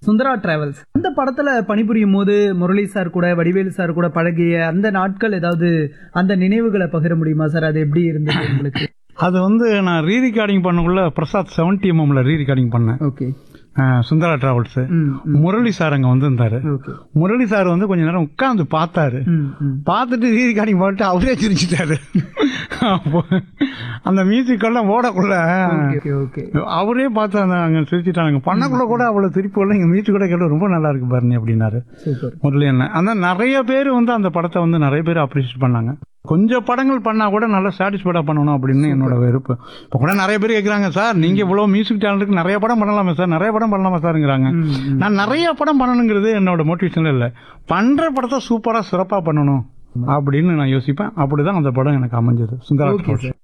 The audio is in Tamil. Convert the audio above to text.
சுந்தரா டிராவல்ஸ் அந்த படத்துல பணிபுரியும் போது முரளி சார் கூட வடிவேலு சார் கூட பழகிய அந்த நாட்கள் ஏதாவது அந்த நினைவுகளை பகிர முடியுமா சார் அது எப்படி இருந்தது உங்களுக்கு அது வந்து நான் ரீ ரெக்கார்டிங் பண்ணக்குள்ள பிரசாத் செவன்டி எம்எம்ல ரீ ரெக்கார்டிங் பண்ணேன் ஓகே அஹ், சுந்தரா டிராவல்ஸ் ம் ம், முரளி சார் அங்க வந்திருந்தாரு ஓகே முரளி சார் வந்து கொஞ்ச நேரம் உட்கார்ந்து பார்த்தாரு ம் ம் பார்த்துட்டு ரீ ரெக்கார்டிங் பண்ணிட்டு அவரே சிரிச்சிட்டாரு அப்போ அந்த மியூசிக் எல்லாம் ஓடக்குள்ள ஓகே ஓகே அவரே பார்த்து அந்த அங்க சிரிச்சிட்டாங்க பண்ணக்குள்ள கூட அவ்வளவு திருப்பி வரல இங்க மியூசிக் கூட கேட்டு ரொம்ப நல்லா இருக்கு பாருங்க அப்படின்னாரு சூப்பர் முரளி அண்ணன் அந்த நிறைய பேர் வந்து அந்த படத்தை வந்து நிறைய பேர் அப்ரிஷியேட் பண்ணாங்க கொஞ்சம் படங்கள் பண்ணா கூட நல்லா சாட்டிஸ்ஃபைடா பண்ணணும் அப்படின்னு என்னோட விருப்பம் இப்போ கூட நிறைய பேர் கேட்குறாங்க சார் நீங்க இவ்வளவு மியூசிக் டேலண்ட்டுக்கு நிறைய படம் பண்ணலாமா சார் நிறைய படம் பண்ணலாமா சார்ங்கிறாங்க ம், ம். நான் நிறைய படம் பண்ணணுங்கிறது என்னோட மோட்டிவேஷன் இல்லை பண்ற படத்தை சூப்பரா சிறப்பா பண்ணணும் அப்படின்னு நான் யோசிப்பேன் அப்படிதான் அந்த படம் எனக்கு அமைஞ்சது சுந்தரா ஓகே சார்